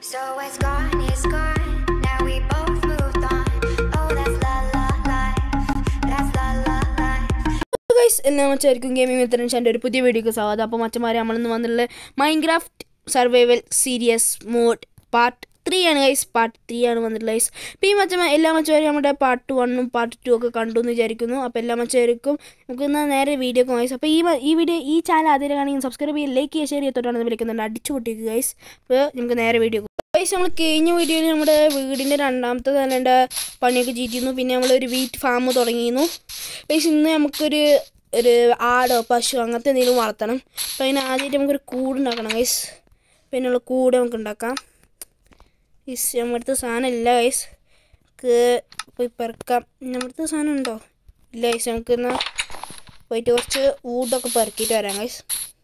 So it's gone, it's gone. Now we both moved on. Oh, that's la la life. That's la la life. Guys എല്ലാ മച്ചായിരിക്കും gaming വിത്തരൻ എൻ്റെ ഒരു പുതിയ വീഡിയോക്ക് സ്വാഗതം അപ്പോൾ മച്ചന്മാരെ നമ്മളിന്ന് വന്നിട്ടുള്ള Minecraft survival serious mode part three ആണ് ഗൈസ് പാർട്ട് ത്രീ ആണ് വന്നിട്ടുള്ളത് ഗൈസ് അപ്പോൾ ഈ മച്ചന്മാർ എല്ലാ മച്ചമാരും നമ്മുടെ പാർട്ട് വണ്ണും പാർട്ട് ടു ഒക്കെ കണ്ടു എന്ന് വിചാരിക്കുന്നു അപ്പോൾ എല്ലാ മച്ചമാർക്കും നമുക്ക് ഇന്ന് നേരെ വീഡിയോ ഒക്കെ ഗൈസ് അപ്പോൾ ഈ മ- ഈ വീഡിയോ ഈ ചാനൽ ആദ്യം കാണുമെങ്കിൽ സബ്സ്ക്രൈബ് ചെയ്യുക ലൈക്ക് ചെയ്യുക ഷെയർ ചെയ്തിട്ടാണ് വിളിക്കുന്നുണ്ട് അടിച്ചു പൊട്ടിക്കുക ഗൈസ് അപ്പോൾ നമുക്ക് നേരെ വീഡിയോ ഗൈസ് നമ്മൾ കഴിഞ്ഞ വീഡിയോയിൽ നമ്മുടെ വീടിൻ്റെ രണ്ടാമത്തെ തന്നെ പണിയൊക്കെ ചെയ്തിരുന്നു പിന്നെ നമ്മളൊരു വീറ്റ് ഫാം തുടങ്ങിയിരുന്നു ഗൈസ് ഇന്ന് നമുക്കൊരു ഒരു ആടോ പശു അങ്ങനത്തെ എന്തെങ്കിലും വളർത്തണം അപ്പോൾ അതിന് ആദ്യമായിട്ട് നമുക്കൊരു കൂടുണ്ടാക്കണം ഗൈസ് പിന്നെ ഉള്ള കൂട് നമുക്ക് ഉണ്ടാക്കാം ഗൈസ് നമ്മുടെ അടുത്ത് സാധനം ഇല്ല ഗൈസ് നമുക്ക് പോയി പെറുക്കാം നമ്മുടെ അടുത്ത് സാധനം ഉണ്ടോ ഇല്ല ഗൈസ് നമുക്ക് എന്നാൽ പോയിട്ട് കുറച്ച് ഊടൊക്കെ പെറുക്കിയിട്ട് വരാം ഗൈസ്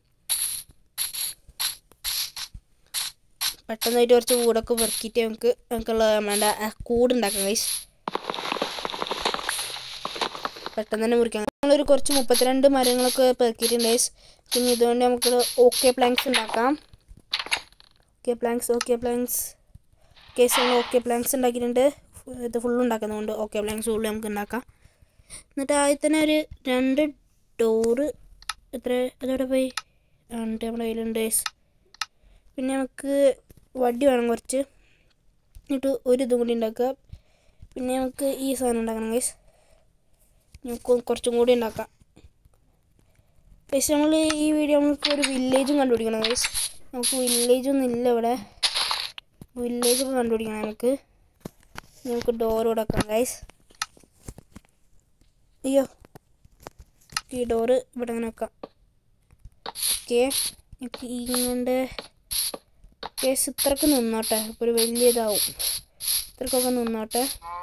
പെട്ടെന്നായിട്ട് കുറച്ച് കൂടൊക്കെ പെറുക്കിയിട്ട് നമുക്ക് നമുക്കുള്ള നമ്മുടെ ആ കൂടുണ്ടാക്കാം ഗൈസ് പെട്ടെന്ന് തന്നെ മുറിക്കാം നമ്മളൊരു കുറച്ച് മുപ്പത്തിരണ്ട് മരങ്ങളൊക്കെ പെറുക്കിയിട്ടുണ്ട് ഗൈസ് പിന്നെ ഇതുകൊണ്ട് നമുക്ക് ഓക്കെ പ്ലാങ്ക്സ് ഉണ്ടാക്കാം oak planks oak planks case നമ്മൾ ഓക്കെ പ്ലാങ്ക്സ് ഉണ്ടാക്കിയിട്ടുണ്ട് ഇത് ഫുള്ള് ഉണ്ടാക്കുന്നതുകൊണ്ട് ഓക്കെ പ്ലാങ്ക്സ് ഫുള്ള് നമുക്ക് ഉണ്ടാക്കാം എന്നിട്ട് ആദ്യം തന്നെ ഒരു രണ്ട് ഡോറ് എത്ര അതോടെ പോയി രണ്ട് നമ്മുടെ കയ്യിലുണ്ട് ഗൈസ് പിന്നെ നമുക്ക് വടി വേണം കുറച്ച് എന്നിട്ട് ഒരു ഇതും കൂടി ഉണ്ടാക്കുക പിന്നെ നമുക്ക് ഈ സാധനം ഉണ്ടാക്കണം ഗൈസ് നമുക്ക് കുറച്ചും കൂടി ഉണ്ടാക്കാം ഗൈസ് നമ്മൾ ഈ വീഡിയോ നമുക്ക് ഒരു വില്ലേജും കണ്ടുപിടിക്കണം ഗൈസ് നമുക്ക് വില്ലേജൊന്നും ഇല്ല ഇവിടെ വില്ലേജൊക്കെ കണ്ടുപിടിക്കണം നമുക്ക് ഇനി നമുക്ക് ഡോർ കൊടുക്കാം ഗൈസ് അയ്യോ ഈ ഡോറ് ഇവിടെ അങ്ങനെ വെക്കാം ഓക്കെ എനിക്ക് ഇങ്ങോട്ട് കേസ് ഇത്രക്ക് നിന്നോട്ടെ ഇപ്പോൾ ഒരു വലിയ ഇതാവും ഇത്രക്കൊക്കെ നിന്നോട്ടെ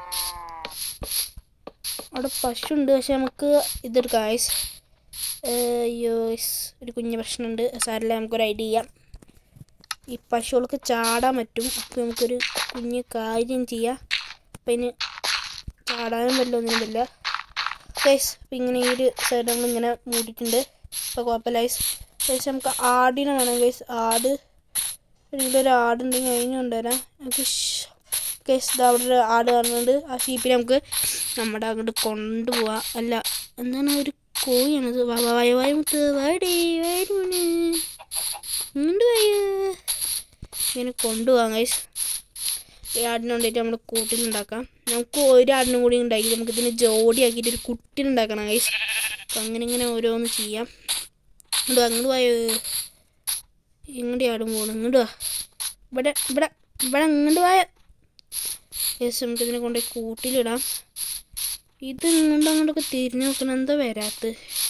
അവിടെ പശു ഉണ്ട് പക്ഷെ നമുക്ക് ഇതെടുക്കാം ഗൈസ് അയ്യോ guys, ഒരു കുഞ്ഞ് പ്രശ്നമുണ്ട് സാറില്ല നമുക്കൊരു ഐഡിയ ചെയ്യാം ഈ പശുകൾക്ക് ചാടാൻ പറ്റും അപ്പോൾ നമുക്കൊരു കുഞ്ഞ് കാര്യം ചെയ്യാം അപ്പം അതിന് ചാടാനും വല്ല ഒന്നിനും പറ്റില്ല ഗൈസ് അപ്പം ഇങ്ങനെ ഈ ഒരു സൈഡ് നമ്മൾ ഇങ്ങനെ മൂടിയിട്ടുണ്ട് അപ്പോൾ കുഴപ്പമില്ല ഗൈസ് ഗൈസ് നമുക്ക് ആടിനെ വേണം ഗൈസ് ആട് ഇവിടെ ഒരു ആടുണ്ടെങ്കിൽ അതിന് കൊണ്ടുവരാം നമുക്ക് കേസ് ഇതാ അവിടെ ഒരു ആട് കാണുന്നുണ്ട് ആ ഷീപ്പിനെ നമുക്ക് നമ്മുടെ അങ്ങോട്ട് കൊണ്ടുപോവാം അല്ല എന്താണ് ഒരു കോഴിയാണത് വാ വാ വായ വായ മുത്ത് വായടേ വായടേ ഇങ്ങോട്ട് വായ ഇങ്ങനെ കൊണ്ടുപോകാം ഗൈസ് ഈ ആടിനെ കൊണ്ടിട്ട് നമ്മൾ കൂട്ടിലുണ്ടാക്കാം നമുക്ക് ഒരു ആടിനും കൂടി ഉണ്ടാക്കി നമുക്ക് ഇതിന് ജോഡിയാക്കിയിട്ട് ഒരു കുട്ടിനുണ്ടാക്കണം ഗൈസ് അപ്പം അങ്ങനെ ഇങ്ങനെ ഓരോന്ന് ചെയ്യാം ഇങ്ങോട്ട് വാ, അങ്ങോട്ട് പോയോ ഇങ്ങോട്ട് ആടും പോകണം ഇങ്ങോട്ട് വാ ഇവിടെ ഇവിടെ ഇവിടെ അങ്ങോട്ട് പോയ യെസ് നമുക്ക് ഇതിനെ കൊണ്ട് കൂട്ടിലിടാം ഇത് ഇങ്ങോട്ട് അങ്ങോട്ടൊക്കെ തിരിഞ്ഞു നോക്കണം എന്താ വരാത്ത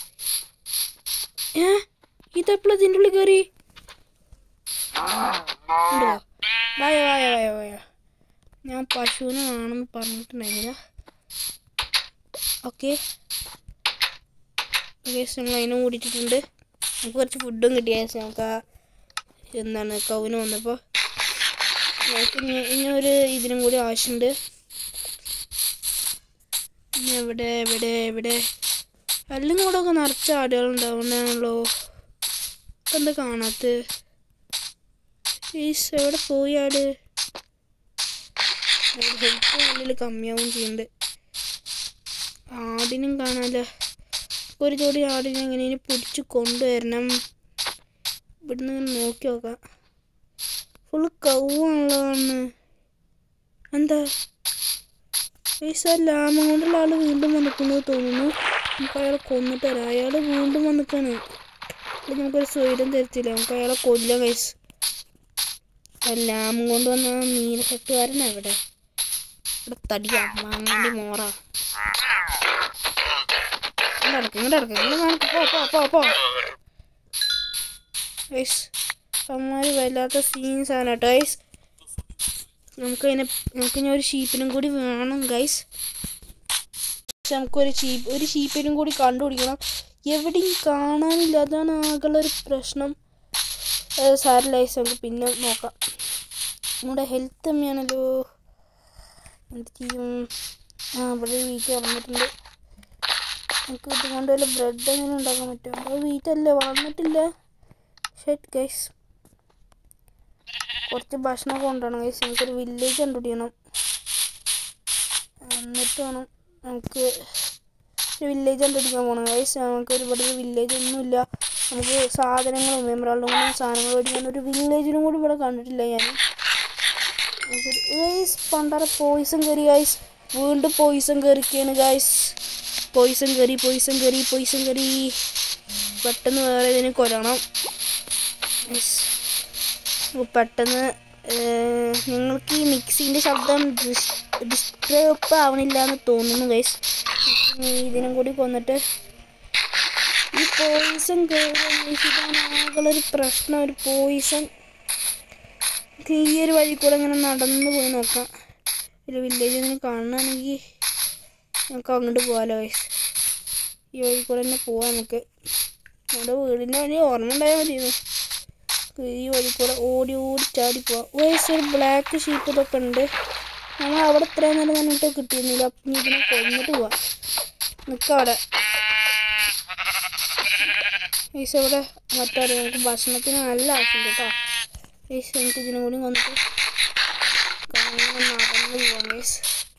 ഏ ഇതെപ്പോഴും ഇതിൻ്റെ ഉള്ളിൽ കയറി ഇങ്ങോട്ട് വാ. വായ വായ വായ വായ ഞാൻ പശുവിനെ വേണമെന്ന് പറഞ്ഞിട്ടുണ്ടായിരുന്നില്ല ഓക്കെ യെസ് നമ്മൾ അതിനെ കൂടിയിട്ടുണ്ട് നമുക്ക് കുറച്ച് ഫുഡും കിട്ടിയ ശേഷം നമുക്ക് ആ എന്താണ് കൗന് വന്നപ്പോൾ നമുക്ക് ഇനി ഇനി ഒരു ഇതിനും കൂടി ആവശ്യമുണ്ട് ഇനി എവിടെ എവിടെ എവിടെ എല്ലാം കൂടെ ഒക്കെ നിറച്ച ആടുകളുണ്ടാവണല്ലോ ഇപ്പം എന്താ കാണാത്ത ഈസ് എവിടെ പോയി ആട് ഹെൽത്ത് ഉള്ളിൽ കമ്മിയാവും ചെയ്യുന്നുണ്ട് ആടിനും കാണാല്ല ഒരു ജോഡി ആടിനെ എങ്ങനെയും പിടിച്ച് കൊണ്ടുവരണം ഇവിടുന്ന് ഇങ്ങനെ നോക്കി നോക്കാം ഫുള്ള് കൗവാണല്ലോ എന്താ പൈസ ലാമം കൊണ്ടുള്ള ആൾ വീണ്ടും വന്നിക്കുന്നു തോന്നുന്നു നമുക്ക് അയാളെ കൊന്നിട്ട് വരാം അയാൾ വീണ്ടും വന്നിക്കാണ് അപ്പോൾ നമുക്കൊരു സ്വൈരം തരത്തില്ല നമുക്ക് അയാളെ കൊല്ലാം കൈസ് ലാമം കൊണ്ട് വന്ന ആ നീലക്കെട്ടുകാരനാ ഇവിടെ ഇവിടെ തടിയാ മാങ്ങാണ്ടി മോറ ഇങ്ങോട്ട് നടക്ക് ഇങ്ങോട്ട് നടക്ക് ഇങ്ങോട്ട് നടക്ക് പോ പോ പോ പോ ഗൈസ് അമ്മാര് വല്ലാത്ത സീൻസ് ആണ് കേട്ടോ ഗൈസ് നമുക്കതിനെ നമുക്കിനി ഒരു ഷീപ്പിനും കൂടി വേണം ഗൈസ് നമുക്കൊരു ഷീപ്പ് ഒരു ഷീപ്പിനും കൂടി കണ്ടുപിടിക്കണം എവിടെയും കാണാനില്ല അതാണ് ആകെയുള്ള ഒരു പ്രശ്നം സാറില്ല ഗൈസ് നമുക്ക് പിന്നെ നോക്കാം നമ്മുടെ ഹെൽത്ത് അമ്മയാണല്ലോ എന്ത് ചെയ്യും ആ ഇവിടെ വീറ്റ് വളർന്നിട്ടുണ്ട് നമുക്ക് ഇതുകൊണ്ട് വല്ല ബ്രെഡ് എങ്ങനെ ഉണ്ടാക്കാൻ പറ്റുമോ അത് വീറ്റല്ലേ വളർന്നിട്ടില്ല ഷെറ്റ് ഗൈസ് കുറച്ച് ഭക്ഷണം കൊണ്ടുപോകണം ഗൈസ് നമുക്കൊരു വില്ലേജ് കണ്ടുപിടിക്കണം എന്നിട്ട് വേണം നമുക്ക് ഒരു വില്ലേജ് കണ്ടുപിടിക്കാൻ പോകണം ഗൈസ് നമുക്ക് ഒരു ഇവിടെ ഒരു വില്ലേജ് ഒന്നുമില്ല നമുക്ക് സാധനങ്ങളും എമറാൾഡും കൂടി സാധനങ്ങൾ മേടിക്കാൻ ഒരു വില്ലേജിനും കൂടി ഇവിടെ കണ്ടിട്ടില്ല ഞാൻ ഗൈസ് പണ്ടറ പോയിസൺ കയറി ഗൈസ് വീണ്ടും പോയിസൺ കയറിക്കാണ് ഗൈസ് പോയിസൺ കയറി പോയിസൺ കയറി പോയിസൺ കയറി പെട്ടെന്ന് വേറെ ഇതിനെ കൊല്ലണം Guys, അപ്പൊ പെട്ടെന്ന് ഏർ, ഞങ്ങൾക്ക് ഈ മിക്സിൻ്റെ ശബ്ദം ഡിസ്റ്റർബ് ആവണില്ല എന്ന് തോന്നുന്നു ഗൈസ് ഇതിനും കൂടി കൊന്നിട്ട് ഈ പോയിസൺ കയറുന്നൊരു പ്രശ്നം ഒരു പോയിസൺ ഈ ഒരു വഴി കൂടെ ഇങ്ങനെ നടന്നു പോയി നോക്കാം ഒരു വില്ലേജ് ഇങ്ങനെ കാണുകയാണെങ്കിൽ നമുക്ക് അങ്ങോട്ട് പോകാമല്ലോ ഗൈസ് ഈ വഴി കൂടെ തന്നെ പോവാം നമുക്ക് നമ്മുടെ വീടിൻ്റെ വഴി ഓർമ്മ ഉണ്ടായാൽ മതിയെന്ന് ഈ വഴി കൂടെ ഓടി ഓടി ചാടി പോവാം വയസ്സ് ഒരു ബ്ലാക്ക് ഷീപ്പ് ഇതൊക്കെ ഉണ്ട് നമ്മൾ അവിടെ ഇത്രയും നേരം നിന്നിട്ട് കിട്ടിയിരുന്നില്ല അപ്പം ഇനി ഇതിനെ കൊന്നിട്ട് പോവാം നിൽക്കാം അവിടെ വയസ്സ് ഇവിടെ മറ്റേ നമുക്ക് ഭക്ഷണത്തിന് നല്ല ആവശ്യമുണ്ട് കേട്ടോ വയസ്സ് നമുക്ക് ഇതിനും കൂടി വന്നിട്ട് അങ്ങനെ നടന്നു പോവാം വയസ്സ്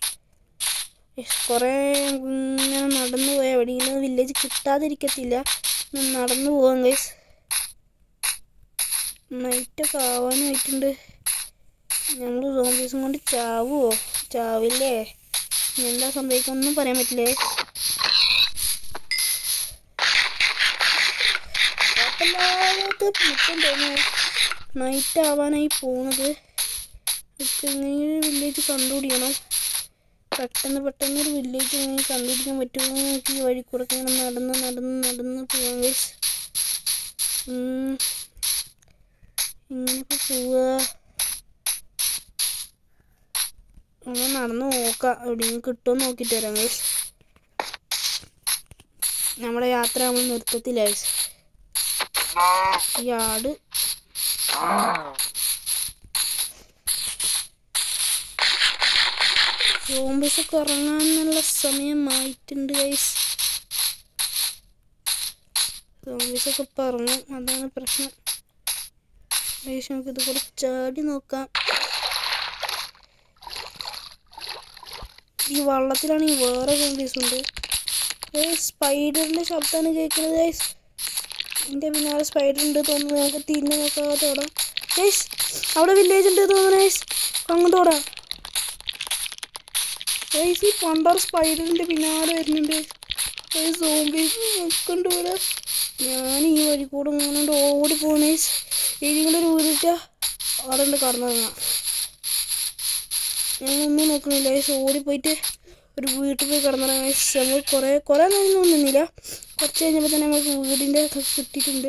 കുറേ ഇങ്ങനെ നടന്നു പോയാൽ എവിടെയെങ്കിലും വില്ലേജ് കിട്ടാതിരിക്കത്തില്ല ഒന്ന് നടന്നു പോവാം ഗൈസ് നൈറ്റൊക്കെ ആവാനായിട്ടുണ്ട് ഞങ്ങൾ സോംബീസും കൊണ്ട് ചാവുമോ ചാവില്ലേ ഇനി എന്താ സംഭവിക്കൊന്നും പറയാൻ പറ്റില്ലേ കുഴപ്പമില്ലാത്ത മുറ്റം തോന്നുന്നു നൈറ്റ് ആവാനായി പോണത് ഇപ്പം ഇങ്ങനെ വില്ലേജ് കണ്ടുപിടിക്കണം പെട്ടെന്ന് പെട്ടെന്ന് ഒരു വില്ലേജ് ഇങ്ങനെ കണ്ടുപിടിക്കാൻ പറ്റുമോ നമുക്ക് ഈ വഴി കൂടെ ഒക്കെ ഇങ്ങനെ നടന്ന് നടന്ന് നടന്ന് പോവാം ഗൈസ് ഇങ്ങനെ ഇപ്പോൾ പോവുക അങ്ങനെ നടന്ന് നോക്കാം എവിടെയെങ്കിലും കിട്ടുമോ നോക്കിയിട്ട് വരാം ഗൈസ് നമ്മുടെ യാത്ര നമ്മൾ നിർത്തത്തില്ല ഗൈസ് ഈ ആട് സോംബീസൊക്കെ ഇറങ്ങാനുള്ള സമയമായിട്ടുണ്ട് ഗൈസ് സോംബീസൊക്കെ ഇപ്പം ഇറങ്ങും അതാണ് പ്രശ്നം ഗൈസ് നമുക്ക് ഇത് കൂടെ ചാടി നോക്കാം ഈ വള്ളത്തിലാണെങ്കിൽ വേറെ സോംബീസ് ഉണ്ട് സ്പൈഡറിൻ്റെ ശബ്ദമാണ് കേൾക്കുന്നത് ഗൈസ് എൻ്റെ പിന്നാലെ സ്പൈഡർ ഉണ്ട് തോന്നുന്നു നമുക്ക് തിരിഞ്ഞ് നോക്കാതെ ഓടാം ഗൈസ് അവിടെ വില്ലേജ് ഉണ്ട് തോന്നുന്നു ഗൈസ് അങ്ങോട്ട് ഓടാം ഗൈസ് ഈ പണ്ടാർ സ്പൈഡറിൻ്റെ പിന്നാലെ വരുന്നുണ്ട് ഗൈസ് സോംബീസ് നിൽക്കുന്നുണ്ട് ഇവിടെ ഞാൻ ഈ വഴി കൂടെ ഇങ്ങനെ ഓടി പോണേ ഏതെങ്കിലും ഒരു വീടിട്ട അവിടെ ഉണ്ട് കടന്നു ഞാനൊന്നും നോക്കണില്ല ഗൈസ് ഓടിപ്പോയിട്ട് ഒരു വീട്ടിൽ പോയി കിടന്നിറങ്ങാം ഗൈസ് നമ്മൾ കുറേ കുറേ നേരം നിന്നില്ല കുറച്ച് കഴിഞ്ഞപ്പോൾ തന്നെ നമുക്ക് വീടിൻ്റെ ഒക്കെ കിട്ടിയിട്ടുണ്ട്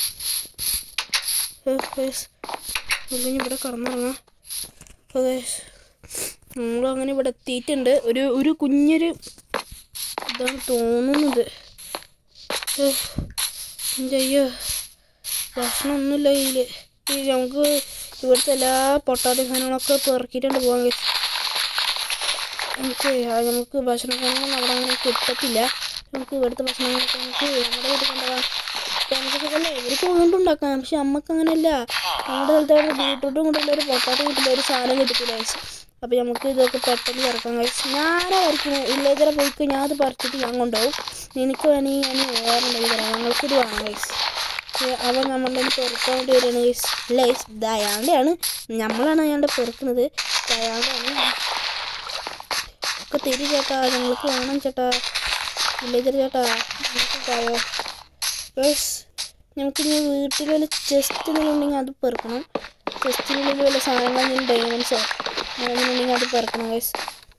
ഗൈസ് നമുക്ക് ഇനി ഇവിടെ കിടന്നിറങ്ങാം അപ്പോൾ ഗൈസ് നമ്മൾ അങ്ങനെ ഇവിടെ എത്തിയിട്ടുണ്ട് ഒരു ഒരു കുഞ്ഞൊരു ഇതാണ് തോന്നുന്നത് ഏഹ്, എൻ്റെ അയ്യോ ഭക്ഷണമൊന്നുമില്ല കയ്യിൽ ഈ നമുക്ക് ഇവിടുത്തെ എല്ലാ പൊട്ടാത്ത സാധനങ്ങളൊക്കെ പെറുക്കിയിട്ടുണ്ട് പോകാൻ കഴിയും നമുക്ക് ആ നമുക്ക് ഭക്ഷണ സാധനങ്ങൾ അവിടെ അങ്ങനെ കിട്ടത്തില്ല നമുക്ക് ഇവിടുത്തെ ഭക്ഷണങ്ങളൊക്കെ നമുക്ക് നമ്മുടെ വീട്ടിൽ കൊണ്ടുപോകാം നമുക്കൊക്കെ ഇവർക്ക് വീണ്ടുണ്ടാക്കാം പക്ഷെ നമുക്ക് അങ്ങനെയല്ല നമ്മുടെ സ്ഥലത്ത് അവിടെ ബീട്രൂട്ടും കൊണ്ടുള്ള ഒരു പൊട്ടാറ്റോ കിട്ടില്ല ഒരു സാധനം കിട്ടത്തില്ല guys. അപ്പോൾ നമുക്ക് ഇതൊക്കെ പെട്ടെന്ന് ഇറക്കാം കഴിച്ച് ഞാനാ വരയ്ക്കുന്നത് വില്ലേജറെ പോയിക്കോ ഞാൻ അത് പറിച്ചിട്ട് ഞാൻ കൊണ്ടുപോകും നിനക്ക് വേണമെങ്കിൽ ഞാൻ വേറെ ഉണ്ടെങ്കിൽ തരാം ഞങ്ങൾക്കിത് വേണം ഗൈസ് അവൻ നമ്മളുടെ പെറുക്കാൻ വേണ്ടി വരികയാണ് ഗൈസ് ഇല്ല ഗൈസ് ഇത് അയാളുടെയാണ് നമ്മളാണ് അയാളുടെ പെറുക്കുന്നത് ഇത് അയാളുടെയാണ് ഒക്കെ തരി ചേട്ടാ ഞങ്ങൾക്ക് വേണം ചേട്ടാ വില്ലേജർ ചേട്ടാ ഞങ്ങൾക്ക് തായോ ഗൈസ് നമുക്ക് ഇനി വീട്ടിൽ വല്ല ചെസ്റ്റ് എന്തെങ്കിലും ഉണ്ടെങ്കിൽ അത് പെറുക്കണം ചെസ്റ്റിനുള്ളിൽ വല്ല സാധനങ്ങൾ എന്തെങ്കിലും ഡയമണ്ട്സോ അങ്ങനെ ഉണ്ടെങ്കിൽ അത് പെറുക്കണം ഗൈസ്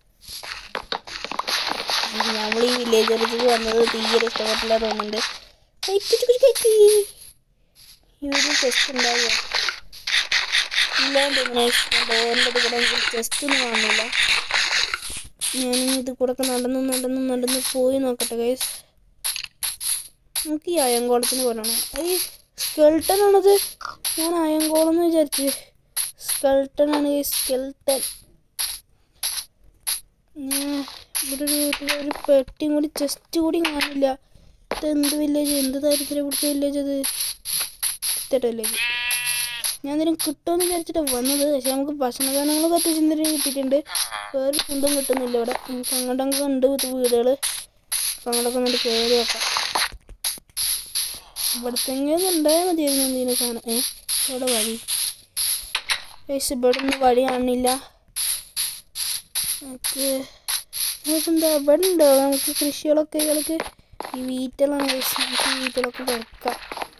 നമ്മൾ ഈ വില്ലേജറിൽ വന്നത് തീരെ ഇഷ്ടപ്പെട്ടില്ല തോന്നുന്നുണ്ട് ഇവിടെ ചെസ്റ്റ് ഉണ്ടാവുമോ ഇല്ലാണ്ട് ഡോറിൻ്റെ കൂടെ ചെസ്റ്റ് ഒന്നും കാണുന്നില്ല ഞാനിനി ഇത് കൂടെ ഒക്കെ നടന്ന് നടന്ന് നടന്ന് പോയി നോക്കട്ടെ ഗൈസ് നമുക്ക് ഈ അയങ്കോളത്തിന് കൊല്ലണം ഈ സ്കെൽട്ടൺ ആണത് ഞാൻ അയങ്കോളം എന്ന് വിചാരിച്ചു സ്കെൽട്ടൺ ആണ് ഈ സ്കെൽട്ടൺ ഞാൻ ഇവിടെ ഒരു വീട്ടിൽ ഒരു പെട്ടിയും കൂടി ചെസ്റ്റ് കൂടി കാണില്ല ഇത് എന്ത് വില്ലേജ് എന്ത് ദാരിദ്ര്യം പിടിച്ച വില്ലേജ് അത് ഇത്തട്ട വില്ലേജ് ഞാൻ എന്തെങ്കിലും കിട്ടുമെന്ന് വിചാരിച്ചിട്ടാണ് വന്നത് പക്ഷെ നമുക്ക് ഭക്ഷണ സാധനങ്ങളൊക്കെ അത്യാവശ്യം എന്തെങ്കിലും കിട്ടിയിട്ടുണ്ട് വേറെ ഫുഡും കിട്ടുന്നില്ല ഇവിടെ നമുക്ക് അങ്ങോട്ടൊക്കെ ഉണ്ട് വീടുകൾ അങ്ങോട്ടൊക്കെ എന്നിട്ട് കയറി വെക്കാം ഇവിടത്തെങ്കിലും ഉണ്ടായാൽ മതിയായിരുന്നു എന്തെങ്കിലും സാധനം ഏ ഇവിടെ വഴി പക്ഷെ ഇവിടെ ഒന്നും വഴി കാണില്ല നമുക്ക് നമുക്കെന്താ ഇവിടെ ഉണ്ടോ നമുക്ക് കൃഷികളൊക്കെ ഇയാൾക്ക് ഈ വീട്ടിലാണ് guys. നമുക്ക് ഈ വീട്ടിലൊക്കെ വെക്കാം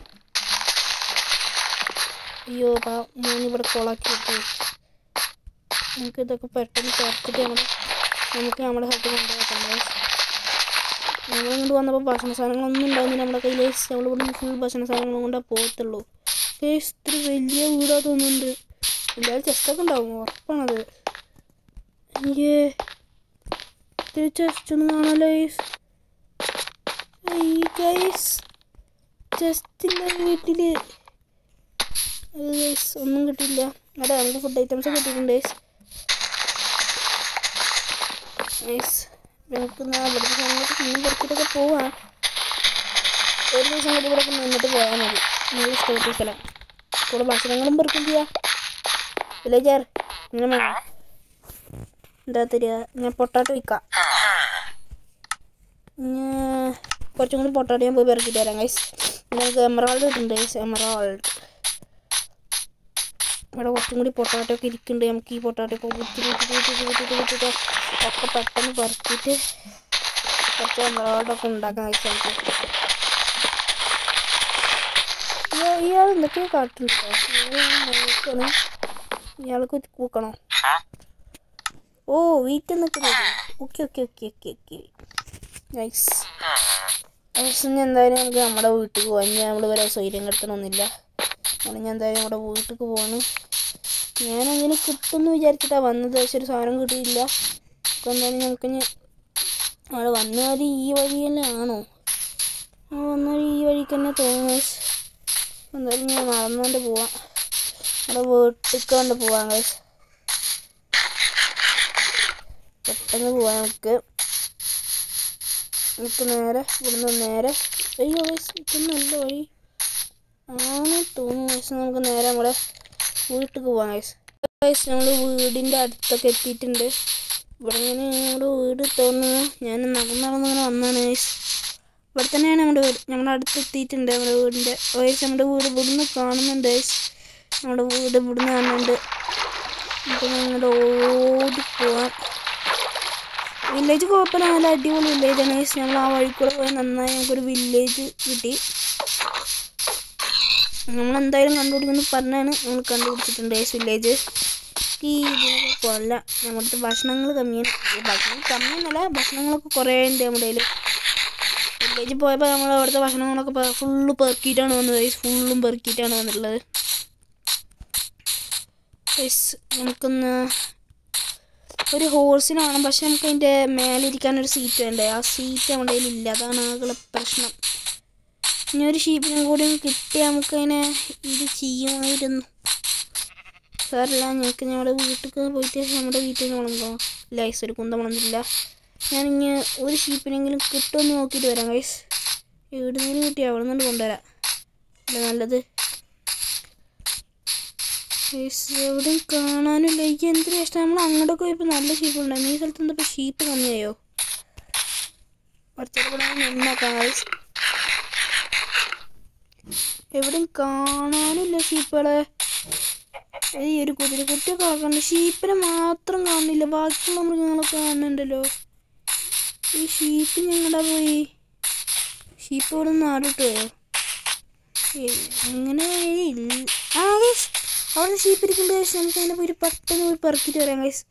അയ്യോ പാ ഞാനിവിടെ കൊളാക്കി ഇട്ടു നമുക്ക് ഇതൊക്കെ പെട്ടെന്ന് തുറച്ചിട്ട് നമ്മൾ നമുക്ക് നമ്മുടെ സ്ഥലത്ത് കൊണ്ടുപോകാം നമ്മളിങ്ങോട്ട് വന്നപ്പോൾ ഭക്ഷണ സാധനങ്ങളൊന്നും ഉണ്ടായിരുന്നില്ല നമ്മുടെ കയ്യിൽ നമ്മൾ ഇവിടെ ഫുൾ ഭക്ഷണ സാധനങ്ങളും കൊണ്ടേ പോകത്തുള്ളൂ കേസ് ഇത്ര വലിയ വീടാ തോന്നുന്നുണ്ട് എന്തായാലും ചെസ്റ്റൊക്കെ ഉണ്ടാവും ഉറപ്പാണത് എനിക്ക് ഇത്തിരി ചെസ്റ്റ് ഒന്ന് കാണാലോ ഗൈസ് ഈ ഗൈസ് ചെസ്റ്റില്ല വീട്ടിൽ അത് ഗൈസ് ഒന്നും കിട്ടിയില്ല അതെ നമുക്ക് ഫുഡ് ഐറ്റംസ് കിട്ടിയിട്ടുണ്ട് ഗൈസ് ഗൈസ് നമുക്ക് എന്നാ ഇവിടുത്തെ സാധനങ്ങളൊക്കെ പിന്നെയും പുറത്തിട്ടൊക്കെ പോവാം ഒരു ദിവസം കൂടി ഇവിടെ നിന്നിട്ട് പോയാൽ മതി നല്ല ഇഷ്ടപ്പെട്ട സ്ഥലം കൂടെ ഭക്ഷണങ്ങളും പെറുക്കും ചെയ്യാം വില്ലേജർ ഇങ്ങനെ വേണം എന്താ തരിക ഞാൻ പൊട്ടാട്ടോ വിൽക്കാം ഞാൻ കുറച്ചും കൂടി പൊട്ടാട്ടോ ഞാൻ പോയി പെറുക്കിട്ട് വരാം ഗൈസ് നമുക്ക് എമറാൾഡ് കിട്ടുന്നുണ്ട് ഗൈസ് എമറാൾഡ് ഇവിടെ കുറച്ചും കൂടി പൊട്ടാട്ടോ ഒക്കെ ഇരിക്കുന്നുണ്ട് നമുക്ക് ഈ പൊട്ടാട്ടോ ഒക്കെ കുത്തി കുത്തി കുത്തി കുത്തി കുത്തി കുത്തി ഒക്കെ പെട്ടെന്ന് പെറുക്കിയിട്ട് കുറച്ച് എമറാൾഡൊക്കെ ഉണ്ടാക്കാൻ ഗൈസ് നമുക്ക് ഇയാൾ- ഇയാൾ എന്തൊക്കെയോ കാട്ടുന്നുണ്ടോ ഇയാൾക്ക് കൂക്കണോ ഓ വീട്ടിൽ നിൽക്കുന്നത് okay okay okay okay okay nice ദിവസം എന്തായാലും നമുക്ക് നമ്മുടെ വീട്ടിൽ പോകാൻ ഇനി നമ്മൾ വരെ സ്വൈര്യം കെടുത്തണമെന്നില്ല അതുകൊണ്ട് ഞാൻ എന്തായാലും നമ്മുടെ വീട്ടിൽ പോവാണ് ഞാൻ അങ്ങനെ കിട്ടുമെന്ന് വിചാരിച്ചിട്ടാണ് വന്നത് പക്ഷെ ഒരു സാധനം കിട്ടിയില്ല അപ്പോൾ എന്തായാലും നമുക്ക് ഇനി അവിടെ വന്നാൽ ഈ വഴി തന്നെ ആണോ ആ വന്നാൽ ഈ വഴിക്ക് തന്നെ തോന്നുന്നു guys. എന്തായാലും ഞാൻ നടന്നുകൊണ്ട് പോവാം നമ്മുടെ വീട്ടിൽ കൊണ്ട് പോവാം guys. പെട്ടെന്ന് പോവാം നമുക്ക് നമുക്ക് നേരെ ഇവിടുന്ന് നേരെ അയ്യോ വയസ്സ് ഇതൊന്നല്ല വഴി ആണ് തോന്നുന്നു വയസ്സ് നമുക്ക് നേരെ നമ്മുടെ വീട്ടിൽ പോവാം വയസ്സ് വയസ്സ് നമ്മൾ വീടിൻ്റെ അടുത്തൊക്കെ എത്തിയിട്ടുണ്ട് ഇവിടെ ഇങ്ങനെ നമ്മുടെ വീട് തോന്നുന്നു ഞാൻ നടന്ന് നടന്നിങ്ങനെ വന്നാണ് വയസ്സ് ഇവിടെ തന്നെയാണ് നമ്മുടെ വീട് നമ്മുടെ അടുത്ത് എത്തിയിട്ടുണ്ട് നമ്മുടെ വീടിൻ്റെ വയസ്സ് നമ്മുടെ വീട് ഇവിടുന്ന് കാണുന്നുണ്ട് വയസ്സ് നമ്മുടെ വീട് ഇവിടുന്ന് കാണുന്നുണ്ട് നമുക്ക് ഞങ്ങളുടെ ഓടി പോവാം വില്ലേജ് കുഴപ്പമില്ല നല്ല അടിപൊളി വില്ലേജാണ് ഗൈസ് നമ്മൾ ആ വഴി കൂടെ പോയി നന്നായി നമുക്കൊരു വില്ലേജ് കിട്ടി നമ്മൾ എന്തായാലും കണ്ടുപിടിക്കുന്നു പറഞ്ഞാണ് നമ്മൾ കണ്ടുപിടിച്ചിട്ടുണ്ട് ഗൈസ് വില്ലേജ് ഈ ഇതിനൊക്കെ കൊല്ല നമ്മുടെ ഭക്ഷണങ്ങൾ കമ്മിയാണ് ഈ ഭക്ഷണം കമ്മിയെന്നല്ല ഭക്ഷണങ്ങളൊക്കെ കുറേ ഉണ്ട് നമ്മുടെ കയ്യിൽ വില്ലേജിൽ പോയപ്പോൾ നമ്മൾ അവിടുത്തെ ഭക്ഷണങ്ങളൊക്കെ ഫുള്ള് പെറുക്കിയിട്ടാണ് വന്നത് ഗൈസ് ഫുള്ളും പെറുക്കിയിട്ടാണ് വന്നിട്ടുള്ളത് ഗൈസ് നമുക്കൊന്ന് ഒരു ഹോഴ്സിന് വേണം പക്ഷെ നമുക്ക് അതിൻ്റെ മേലിരിക്കാൻ ഒരു സീറ്റ് വേണ്ടേ ആ സീറ്റ് നമ്മുടെ കയ്യിലില്ല അതാണ് ആകെ പ്രശ്നം ഇനി ഒരു ഷീപ്പിനും കൂടി കിട്ടിയാൽ നമുക്ക് അതിനെ ഇത് ചെയ്യുമായിരുന്നു സാറില്ല ഞങ്ങൾക്ക് ഞങ്ങളുടെ വീട്ടിൽ പോയിട്ട് നമ്മുടെ വീട്ടിൽ നിന്ന് വളർന്നോ ലൈസ് ഒരു കുന്തം വളർന്നില്ല ഞാനിങ്ങ് ഒരു ഷീപ്പിനെങ്കിലും കിട്ടുമെന്ന് നോക്കിയിട്ട് വരാം ഗൈസ് എവിടുന്നെങ്കിലും കിട്ടി അവിടെ നിന്ന് കൊണ്ടുവരാം അല്ല നല്ലത് ഗൈസ് എവിടെയും കാണാനില്ല എനിക്ക് എന്തൊരു ഇഷ്ടം നമ്മൾ അങ്ങോട്ടൊക്കെ പോയപ്പോൾ നല്ല ഷീപ്പ് ഉണ്ടായിരുന്നു ഈ സ്ഥലത്ത് എന്താ ഇപ്പോൾ ഷീപ്പ് കമ്മിയായോ കുറച്ചൊക്കെ കൂടെ നിന്നോക്കാം ഗൈസ് എവിടെയും കാണാനില്ല ഷീപ്പുകളെ ഈ ഒരു കുതിരക്കുട്ടിയൊക്കെ കാണുന്നുണ്ട് ഷീപ്പിനെ മാത്രം കാണുന്നില്ല ബാക്കിയുള്ള മൃഗങ്ങളൊക്കെ കാണുന്നുണ്ടല്ലോ ഈ ഷീപ്പ് ഞങ്ങളുടെ പോയി ഷീപ്പ് ഇവിടെ നിന്ന് ആടിട്ട് പോയോ ഏയ്, അങ്ങനെ ഇല്ല ആ ഗൈസ് അവിടെ ഷീപ്പ് ഇരിക്കുന്നുണ്ട് ഗൈസ് നമുക്ക് അതിനെ പോയി പെട്ടെന്ന് പോയി പെറുക്കിയിട്ട് വരാം ഗൈസ്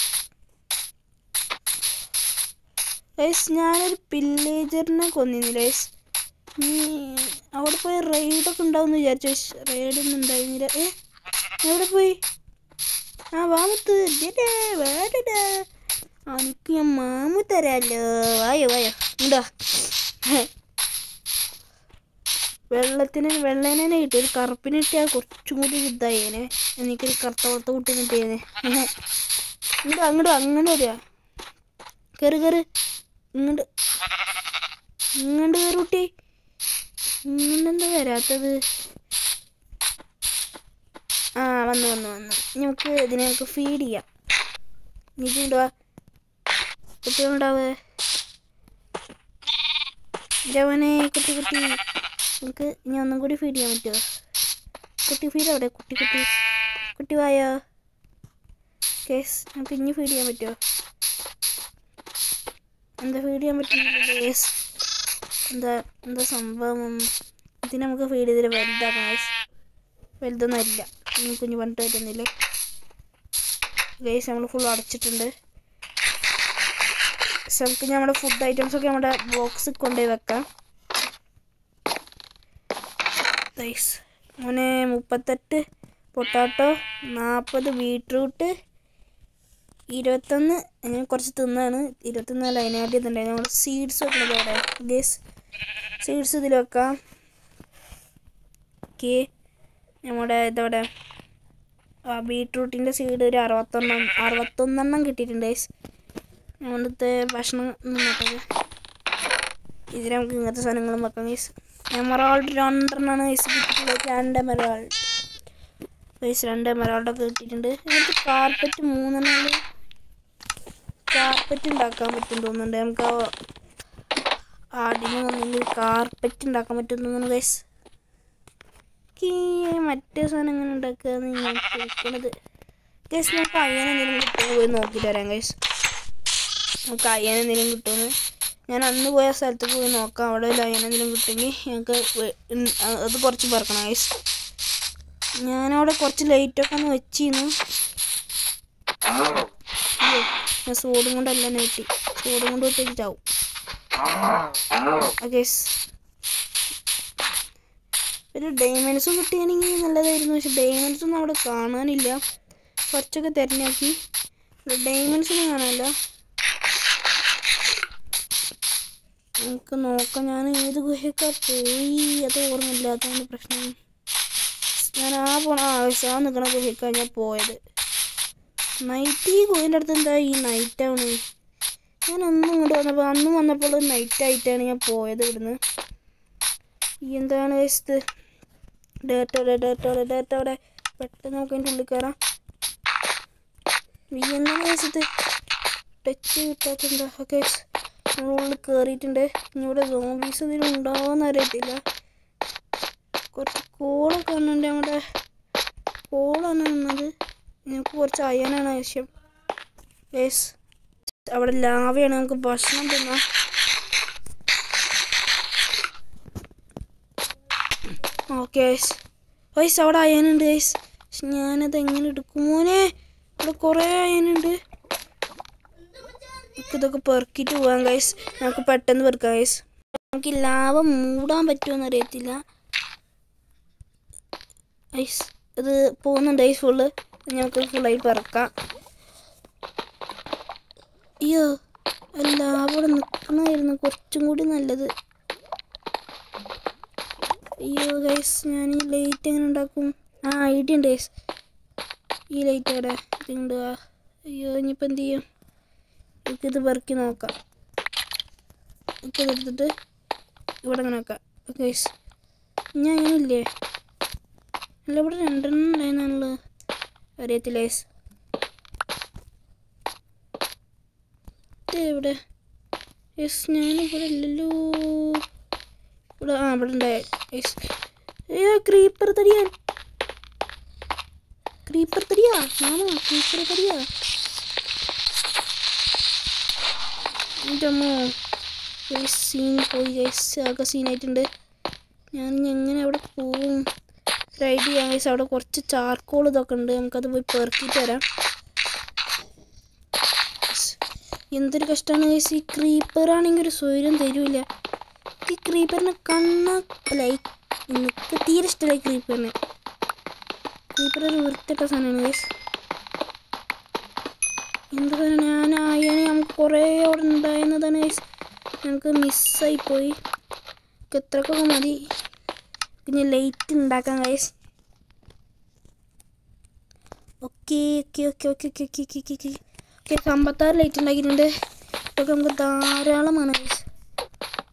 ഗൈസ് ഞാനൊരു പില്ലേജറിനെ കൊന്നിരുന്നു ഗൈസ് നീ അവിടെ പോയി റൈഡൊക്കെ ഉണ്ടാവും വിചാരിച്ചു ഗൈസ് റൈഡൊന്നും ഉണ്ടായിരുന്നില്ല ഏ എവിടെ പോയി ആ വാമത്ത് വേടടാ എനിക്ക് ഞാൻ മാമു തരാമല്ലോ വായോ വായോ ഇണ്ടാ വെള്ളത്തിന് വെള്ളേനെ കിട്ടി ഒരു കറുപ്പിന് കിട്ടിയാൽ കുറച്ചും കൂടി ഇതായേനെ എനിക്കൊരു കറുത്ത വളർത്ത കുട്ടി കിട്ടിയേനെ ഇങ്ങോട്ട് അങ്ങോട്ട് അങ്ങനെ വരിക കയറി കയറി ഇങ്ങോട്ട് ഇങ്ങോട്ട് കയറി കുട്ടി ഇങ്ങോട്ട് എന്താ വരാത്തത് ആ വന്നു വന്നു വന്നു ഇനി നമുക്ക് ഇതിനെ നമുക്ക് ഫീഡ് ചെയ്യാം നിജുണ്ടാ കുട്ടികളുണ്ടാവേ ജവനെ കുട്ടി കുട്ടി നമുക്ക് ഇനി ഒന്നും കൂടി ഫീഡ് ചെയ്യാൻ പറ്റുമോ കുട്ടി ഫീഡ് അവിടെ കുട്ടി കുട്ടി കുട്ടി വായോ കേസ് നമുക്ക് ഇനി ഫീഡ് ചെയ്യാൻ പറ്റുമോ എന്താ ഫീഡ് ചെയ്യാൻ പറ്റുന്നില്ല കേസ് എന്താ എന്താ സംഭവം ഇതിന് നമുക്ക് ഫീഡ് ചെയ്തിട്ട് വലുതാക്കാം കേസ് വലുതൊന്നും അല്ല ഇനി കുഞ്ഞു പറഞ്ഞിട്ട് പറ്റുന്നില്ലേ ഗൈസ് നമ്മൾ ഫുൾ അടച്ചിട്ടുണ്ട് പക്ഷെ നമുക്ക് ഇനി നമ്മുടെ ഫുഡ് ഐറ്റംസ് ഒക്കെ നമ്മുടെ ബോക്സിൽ കൊണ്ടുപോയി വെക്കാം ഗൈസ് മോനെ മുപ്പത്തെട്ട് പൊട്ടാറ്റോ നാൽപ്പത് ബീട്രൂട്ട് ഇരുപത്തൊന്ന് ഞാൻ കുറച്ച് തിന്നാണ് ഇരുപത്തൊന്ന് അല്ല അതിനായിട്ട് ഇതുണ്ടായി നമ്മൾ സീഡ്സ് വെക്കുന്നത് അവിടെ ഗേസ് സീഡ്സ് ഇതിൽ വെക്കാം ഓക്കെ നമ്മുടെ ഇതവിടെ ആ ബീട്രൂട്ടിൻ്റെ സീഡ് ഒരു അറുപത്തൊണ്ണം അറുപത്തൊന്നെണ്ണം കിട്ടിയിട്ടുണ്ട് ഗൈസ് നമ്മളിത്തെ ഭക്ഷണം നിന്നിട്ടത് ഇതിൽ നമുക്ക് ഇങ്ങനത്തെ സാധനങ്ങളും വെക്കാം ഗൈസ് എമറാൾഡ് രണ്ടെണ്ണമാണ് ഗൈസ് കിട്ടിയിട്ടുള്ളത് രണ്ട് എമറാൾഡ് ഗൈസ് രണ്ട് എമറാൾഡൊക്കെ കിട്ടിയിട്ടുണ്ട് ഇങ്ങനത്തെ കാർപ്പറ്റ് മൂന്നെണ്ണം കാർപ്പറ്റ് ഉണ്ടാക്കാൻ പറ്റും തോന്നുന്നുണ്ട് നമുക്ക് ആടിന് ഒന്നെങ്കിൽ കാർപ്പറ്റ് ഉണ്ടാക്കാൻ പറ്റും തോന്നുന്നു ഗൈസ് മറ്റേ സാധനം എങ്ങനെ ഉണ്ടാക്കുകയെന്ന് ഞാൻ ചോദിക്കണത് ഗൈസ് നമുക്ക് അയ്യൻ എന്തെങ്കിലും കിട്ടുമോ പോയി നോക്കിയിട്ട് വരാം ഗൈസ് നമുക്ക് അയ്യൻ എന്തെങ്കിലും കിട്ടുമെന്ന് ഞാൻ അന്ന് പോയ സ്ഥലത്ത് പോയി നോക്കാം അവിടെ ഒരു അയ്യൻ എന്തെങ്കിലും കിട്ടുമെങ്കിൽ ഞങ്ങൾക്ക് വെ- ഉം, അ- അത് കുറച്ച് പറക്കണം ഗൈസ് ഞാനവിടെ കുറച്ച് ലൈറ്റൊക്കെ ഒന്ന് വെച്ചിരുന്നു അയ്യോ, ഞാൻ സോഡും കൊണ്ടല്ല നെറ്റി സോഡും കൊണ്ട് വെച്ചിട്ട് ചാവും ഗൈസ് ഒരു ഡയമണ്ട്സും കിട്ടുകയാണെങ്കിൽ നല്ലതായിരുന്നു പക്ഷെ ഡയമണ്ട്സ് ഒന്നും അവിടെ കാണാനില്ല കുറച്ചൊക്കെ തിരഞ്ഞാക്കി ഡയമണ്ട്സ് ഒന്നും കാണാനില്ല നമുക്ക് നോക്കാം ഞാൻ ഏത് ഗുഹയൊക്കെ പോയി അത് ഓർമ്മയില്ല അതാണ് പ്രശ്നം ഞാൻ ആ പോണ ആവശ്യം ആ നിൽക്കണ ഗുഹയ്ക്കാണ് ഞാൻ പോയത് നൈറ്റ് ഈ ഗുഹേൻ്റെ അടുത്ത് എന്താ ഈ നൈറ്റ് ആണ് ഞാൻ അന്ന് ഇങ്ങോട്ട് വന്നപ്പോൾ അന്ന് വന്നപ്പോൾ നൈറ്റ് ആയിട്ടാണ് ഞാൻ പോയത് ഇവിടുന്ന് ഈ എന്താണ് ഇത് ഡേറ്റ അവിടെ ഡേറ്റ അവിടെ ഡേറ്റ അവിടെ പെട്ടെന്ന് നമുക്ക് അതിൻ്റെ ഉള്ളിൽ കയറാം ഈ എന്താണ് വെച്ചത് ടച്ച് കിട്ടാത്തെന്താ ഓക്കെ ഉള്ളിൽ കയറിയിട്ടുണ്ട് ഇനി ഇവിടെ സോംബീസ് ഇതിൽ ഉണ്ടാവുമെന്ന് അറിയത്തില്ല കുറച്ച് കോളൊക്കെ കാണുന്നുണ്ട് നമ്മുടെ കോളാണ് നിന്നത് ഞങ്ങൾക്ക് കുറച്ച് അയ്യാനാണ് ആവശ്യം യെസ് അവിടെ ലാവയാണ് നമുക്ക് ഭക്ഷണം തിന്നാം ഓക്കെ ഗൈസ് ഗൈസ് അവിടെ അയനുണ്ട് ഗൈസ് പക്ഷെ ഞാനത് എങ്ങനെ എടുക്കും മോനെ അവിടെ കുറേ അയനുണ്ട് നമുക്ക് ഇതൊക്കെ പെറുക്കിയിട്ട് പോകാം ഗൈസ് നമുക്ക് പെട്ടെന്ന് പെറുക്കാം ഗൈസ് നമുക്ക് ഈ ലാവ മൂടാൻ പറ്റുമെന്ന് അറിയത്തില്ല ഗൈസ് ഇത് പോകുന്നുണ്ട് ഗൈസ് ഫുള്ള് നമുക്ക് ഫുള്ളായി പെറുക്കാം അയ്യോ അല്ല അവിടെ നിൽക്കണമായിരുന്നു കുറച്ചും കൂടി നല്ലത് അയ്യോ ഗൈസ് ഞാൻ ഈ ലൈറ്റ് എങ്ങനെ ഉണ്ടാക്കും ആ ഐഡിയ ഉണ്ട് ഗൈസ് ഈ ലൈറ്റ് അവിടെ ഉണ്ട് അയ്യോ ഇനിയിപ്പോൾ എന്ത് ചെയ്യും എനിക്കിത് പെറുക്കി നോക്കാം എനിക്കിത് എടുത്തിട്ട് ഇവിടെ അങ്ങനെ വെക്കാം ഗൈസ് ഞാൻ അങ്ങനെ ഇല്ലേ അല്ല ഇവിടെ രണ്ടെണ്ണം ഉണ്ടായിരുന്നാണല്ലോ അറിയത്തില്ല ഗൈസ് എവിടെ യെസ് ഞാനിവിടെ ഇല്ലല്ലോ ഇവിടെ ആ ഇവിടെ ഉണ്ടായ യെസ് അയ്യോ ക്രീപ്പർ തടിയാൻ ക്രീപ്പർ തടിയാ ആണോ ക്രീപ്പർ തടിയാ എൻ്റെ അമ്മോ സീൻ പോയി ഗൈസ് ആകെ സീനായിട്ടുണ്ട് ഞാൻ ഇനി എങ്ങനെ അവിടെ പോവും റൈഡ് ചെയ്യാൻ ഗൈസ് അവിടെ കുറച്ച് ചാർക്കോൾ ഇതൊക്കെ ഉണ്ട് നമുക്കത് പോയി പെറുക്കിയിട്ട് വരാം Yes. എന്തൊരു കഷ്ടമാണ് ഗൈസ് ഈ ക്രീപ്പർ ആണെങ്കിൽ ഒരു സ്വൈര്യം തരൂല ഈ ക്രീപ്പറിനെ കണ്ണ ലൈക്ക് എനിക്ക് തീരെ ഇഷ്ടമല്ല ഈ ക്രീപ്പറിനെ ക്രീപ്പർ ഒരു വൃത്തിട്ട സാധനമാണ് ഗൈസ് എന്ത് സാധനം ഞാൻ ആയാലും നമുക്ക് കുറേ അവിടെ ഉണ്ടായിരുന്നതാണ് ഗൈസ് ഞങ്ങൾക്ക് മിസ്സായി പോയി എത്രക്കൊക്കെ മതി പിന്നെ ലൈറ്റ് ഉണ്ടാക്കാം guys okay okay okay okay okay okay okay okay okay okay അമ്പത്താറ് ലൈറ്റ് ഉണ്ടാക്കിയിട്ടുണ്ട് ഇതൊക്കെ നമുക്ക് ധാരാളമാണ് ഗൈസ്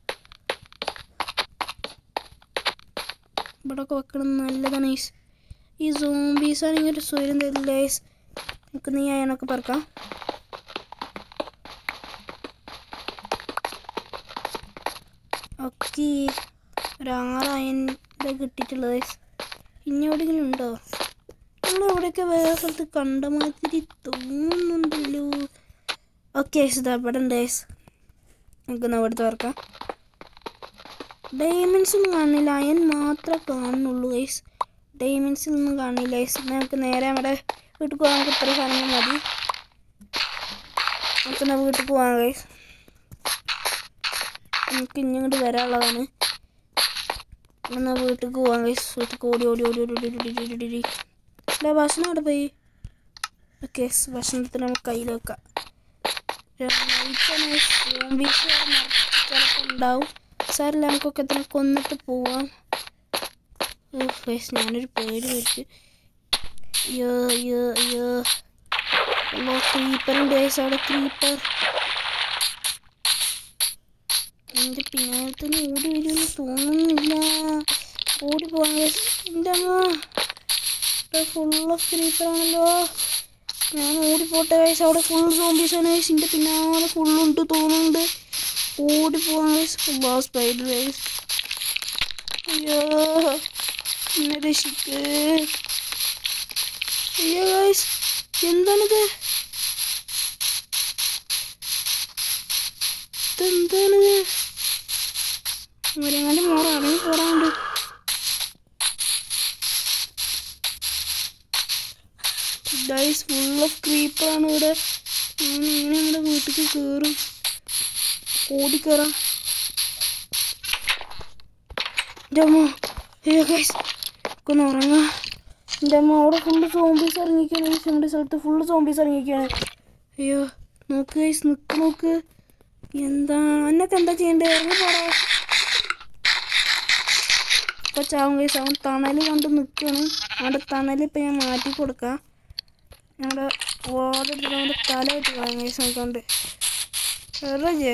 ഇവിടെ ഒക്കെ വെക്കണം നല്ലതാണ് ഗൈസ് ഈ സോംബീസ് ആണെങ്കിൽ ഒരു സ്വയം തരില്ല ഗൈസ് നമുക്ക് നീ അയണൊക്കെ പറക്കാം ഓക്കെ ഒരു ആറ് അയൻ്റെ കിട്ടിയിട്ടുള്ളത് ഗൈസ് ഇനി എവിടെയെങ്കിലും ഉണ്ടോ നമ്മൾ എവിടെയൊക്കെ വേറെ സ്ഥലത്ത് കണ്ട മാതിരി തോന്നുന്നുണ്ടല്ലോ ഓക്കെ ഇതാ ഇവിടെ ഉണ്ട് ഗൈസ് നമുക്ക് അവിടെ തുറക്കാം ഡയമണ്ട്സ് ഒന്നും കാണില്ല അയൺ മാത്രമേ കാണുന്നുള്ളൂ ഗൈസ് ഡയമണ്ട്സ് ഒന്നും കാണില്ല ഗൈസ് നമുക്ക് നേരെ നമ്മുടെ വീട്ടിൽ പോകാൻ നമുക്ക് ഇത്ര സാധനങ്ങൾ മതി നമുക്ക് എന്നാൽ വീട്ടിൽ പോകാം ഗൈസ് നമുക്ക് ഇനി ഇങ്ങോട്ട് വരാനുള്ളതാണ് എന്നാൽ വീട്ടിൽ പോകാം ഗൈസ് വീട്ടിൽ ഓടി ഓടി ഓടി ഓടി ഓടി ഓടി ഓടി ഓടി ഓടി അല്ല ഭക്ഷണം അവിടെ പോയി ഓക്കെ ഭക്ഷണത്തിന് നമുക്ക് കയ്യിൽ വെക്കാം ചിലപ്പോൾ ഉണ്ടാവും സാറില്ല നമുക്കൊക്കെ ഇതിനെ കൊന്നിട്ട് പോവാം ഫേസ് ഞാനൊരു പേര് വെച്ച് അയ്യോ അയ്യോ അയ്യോ അല്ലോ ക്രീപ്പറുണ്ട് ഗൈസ് അവിടെ ക്രീപ്പർ എൻ്റെ പിന്നാലെ തന്നെ ഓടി വരുമെന്ന് തോന്നുന്നില്ല ഓടി പോകാൻ ഗൈസ് എൻ്റെ അമ്മ ഫുൾ ഓഫ് ക്രീപ്പറാണല്ലോ ഞാൻ ഓടിപ്പോട്ടെ ഗൈസ് അവിടെ ഫുൾ സോംബീസാണ് ഗൈസ് എൻ്റെ പിന്നാലെ ഫുള്ളുണ്ട് തോന്നുന്നുണ്ട് ഓടിപ്പോവാൻ ഗൈസ് സ്പൈഡർ ഗൈസ് അയ്യോ എന്നെ രക്ഷിക്ക് അയ്യോ ഗൈസ് എന്താണിത് ഇതെന്താണിത് മരങ്ങാണ്ട് മോറ് അടങ്ങി പോടാണ്ട് ഗൈസ് ഫുൾ ഓഫ് ക്രീപ്പറാണ് ഇവിടെ ഞാൻ എങ്ങനെ നമ്മുടെ വീട്ടിലേക്ക് കയറും ഓടിക്കയറാം എൻ്റെ അമ്മ അയ്യോ ഗൈസ് ഒന്ന് ഉറങ്ങാം എൻ്റെ അമ്മ അവിടെ ഫുള്ള് സോംബീസ് ഇറങ്ങിയിരിക്കുകയാണ് ഗൈസ് നമ്മുടെ സ്ഥലത്ത് ഫുള്ള് സോംബീസ് ഇറങ്ങിയിരിക്കുകയാണ് അയ്യോ നോക്ക് ഗൈസ് നിക്ക് നോക്ക് എന്താ എന്നൊക്കെ എന്താ ചെയ്യണ്ടേ ഇറങ്ങി പോടാ ഇപ്പൊ ചാവും ഗൈസ് അവൻ തണല് കണ്ട് നിൽക്കുകയാണ് അവൻ്റെ തണല് ഇപ്പം ഞാൻ മാറ്റി കൊടുക്കാം ഞങ്ങളുടെ ഓടെടുത്തിട്ട് അവൻ്റെ തല വെച്ച് കളയാം ഗൈസ് നോക്കാണ്ട് എറജേ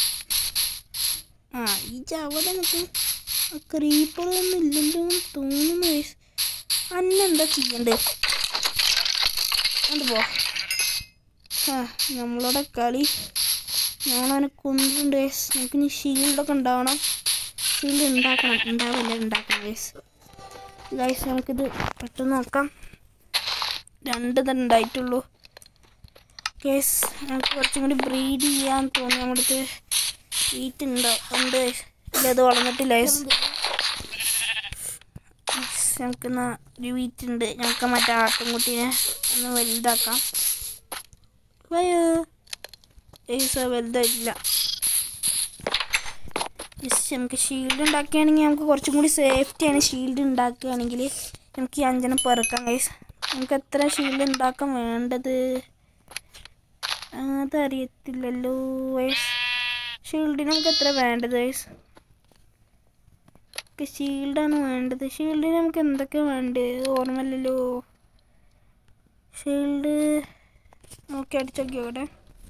ആ ഈ അവിടെ നിൽക്കും ക്രീപ്പറൊന്നും ഇല്ലല്ലോ എന്ന് തോന്നുന്നു ഗൈസ് അന്നെന്താ ചെയ്യണ്ടേ കൊണ്ട് പോ ആ നമ്മളോടെ കളി ഞങ്ങളവനെ കൊന്നിട്ടുണ്ട് ഗൈസ് നമുക്ക് ഇനി ഷീൽഡൊക്കെ ഉണ്ടാവണം ഷീൽഡ് ഉണ്ടാക്കണം ഉണ്ടാവില്ല ഉണ്ടാക്കണം ഗൈസ് ഗൈസ് നമുക്കിത് പെട്ടെന്ന് നോക്കാം രണ്ട് തന്നെ ഉണ്ടായിട്ടുള്ളൂ കേസ് നമുക്ക് കുറച്ചും കൂടി ബ്രീഡ് ചെയ്യാൻ തോന്നി നമ്മുടെ അടുത്ത് വീറ്റ് ഉണ്ടോ ഉണ്ട് ഇല്ല അത് വളർന്നിട്ടില്ല guys. Yes, നമുക്ക് എന്നാ ഒരു വീറ്റ് ഉണ്ട് ഞങ്ങൾക്ക് മറ്റേ ആട്ടുംകുട്ടീനെ ഒന്ന് വലുതാക്കാം വയോ ഏസ് വലുതായിട്ടില്ല യെസ് നമുക്ക് ഷീൽഡ് ഉണ്ടാക്കുകയാണെങ്കിൽ നമുക്ക് കുറച്ചും കൂടി സേഫ്റ്റിയാണ് ഷീൽഡ് ഉണ്ടാക്കുകയാണെങ്കിൽ നമുക്ക് ഈ അഞ്ചെണ്ണം പെറുക്കാം ഗൈസ് നമുക്ക് എത്ര ഷീൽഡ് ഉണ്ടാക്കാൻ വേണ്ടത് അതറിയത്തില്ലല്ലോ വയസ് ഷീൽഡിന് നമുക്ക് എത്ര വേണ്ടത് വയസ് ഷീൽഡാണ് വേണ്ടത് ഷീൽഡിന് നമുക്ക് എന്തൊക്കെ വേണ്ടത് ഓർമ്മയില്ലല്ലോ ഷീൽഡ് നോക്കി അടിച്ചു നോക്കിയോട്ടെ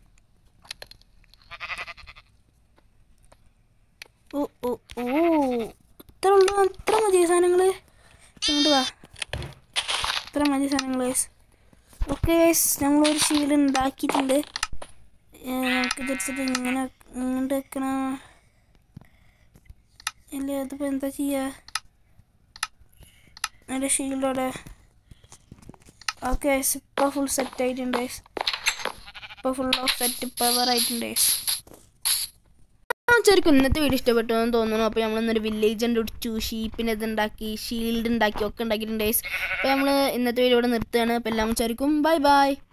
ഓ ഓ ഓ ഇത്ര ഉള്ളൂ അത്ര മതി സാധനങ്ങൾ ഇങ്ങോട്ട് വാ ഇത്ര മതി സാധനങ്ങൾ ഗൈസ് ഓക്കെ ഗൈസ് നമ്മളൊരു ഷീൽഡ് ഉണ്ടാക്കിയിട്ടുണ്ട് ഏ, നമുക്ക് തിരിച്ചിട്ട് ഇങ്ങനെ ഇങ്ങോട്ട് വെക്കണ ഇല്ല അതിപ്പോൾ എന്താ ചെയ്യുക എൻ്റെ ഷീൽഡോടെ ഓക്കെ ഗൈസ് ഇപ്പോൾ ഫുൾ സെറ്റ് ആയിട്ടുണ്ട് ഗൈസ് ഇപ്പോൾ ഫുൾ ഓഫ് സെറ്റ് പവർ ആയിട്ടുണ്ട് ഗൈസ് ശരിക്കും ഇന്നത്തെ വീഡിയോ ഇഷ്ടപ്പെട്ടു എന്ന് തോന്നുന്നു അപ്പോൾ നമ്മൾ ഇന്നൊരു വില്ലേജ് കണ്ടുപിടിച്ചു ഷീപ്പിനെ ഇത് ഉണ്ടാക്കി ഷീൽഡ് ഉണ്ടാക്കി ഒക്കെ ഉണ്ടാക്കിയിട്ടുണ്ട് ഗൈസ് അപ്പോൾ നമ്മൾ ഇന്നത്തെ വീഡിയോ ഇവിടെ നിർത്തുകയാണ് അപ്പോൾ എല്ലാം ശരിക്കും ബൈ ബൈ